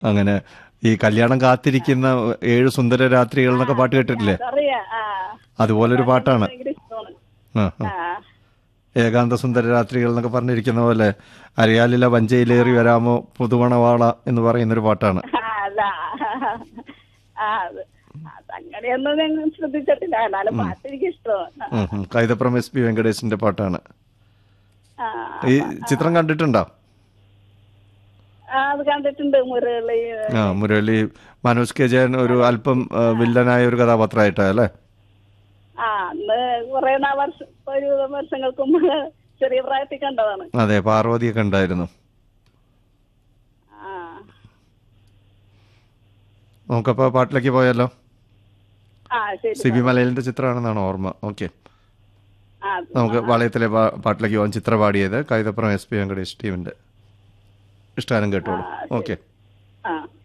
അങ്ങനെ ഈ കല്യാണം കാത്തിരിക്കുന്ന ഏഴ് സുന്ദര രാത്രികൾ എന്നൊക്കെ പാട്ട് കേട്ടിട്ടില്ലേ അറിയാം ആ അതുപോലെ ഒരു പാട്ടാണ് ഭയങ്കര ഇഷ്ടമാണ് ആ, ആ. ആ ഏകാന്ത സുന്ദര രാത്രികൾ എന്നൊക്കെ പറഞ്ഞിരിക്കുന്ന പോലെ അരിയാലില വഞ്ചയിലേറി വരാമോ പുതുമണവാള എന്ന് പറയുന്നൊരു പാട്ടാണ് ആ, അല്ല ആ അത് അതങ്ങനെയൊന്നും ഞാൻ ശ്രദ്ധിച്ചിട്ടില്ല എന്നാലും പാട്ട് എനിക്ക് ഇഷ്ടമാണ് ഉം, ഉം. കൈതപ്രം എസ് പി വെങ്കടേശിന്റെ പാട്ടാണ് ആ ഈ ചിത്രം കണ്ടിട്ടുണ്ടോ ആ, അത് കണ്ടിട്ടുണ്ട് മുരളി ആ മുരളി മനോജ് കെ ജയൻ ഒരു അല്പം ആ, വില്ലനായ ഒരു കഥാപാത്രമായിട്ടാ അല്ലേ ആ അന്ന് കുറെ നാ വർഷം ഒരു വർഷങ്ങൾക്ക് മുമ്പ് ചെറിയ പ്രായത്തിൽ കണ്ടതാണ് അതെ പാർവതിയൊക്കെ ഉണ്ടായിരുന്നു ആ നമുക്കപ്പോ പാട്ടിലേക്ക് പോയാലോ ആ ശരി സി ബി മലയിലിന്റെ ചിത്രമാണെന്നാണ് ഓർമ്മ ഓക്കെ ആ നമുക്ക് വളയത്തിലെ പാ- പാട്ടിലേക്ക് പോകാൻ ചിത്ര പാടിയത് കൈതപ്പുറം എസ് പി വെങ്കടേഷ് ടീമിന്റെ ഇഷ്ടഗാനം കേട്ടോളൂ ഓക്കെ ആ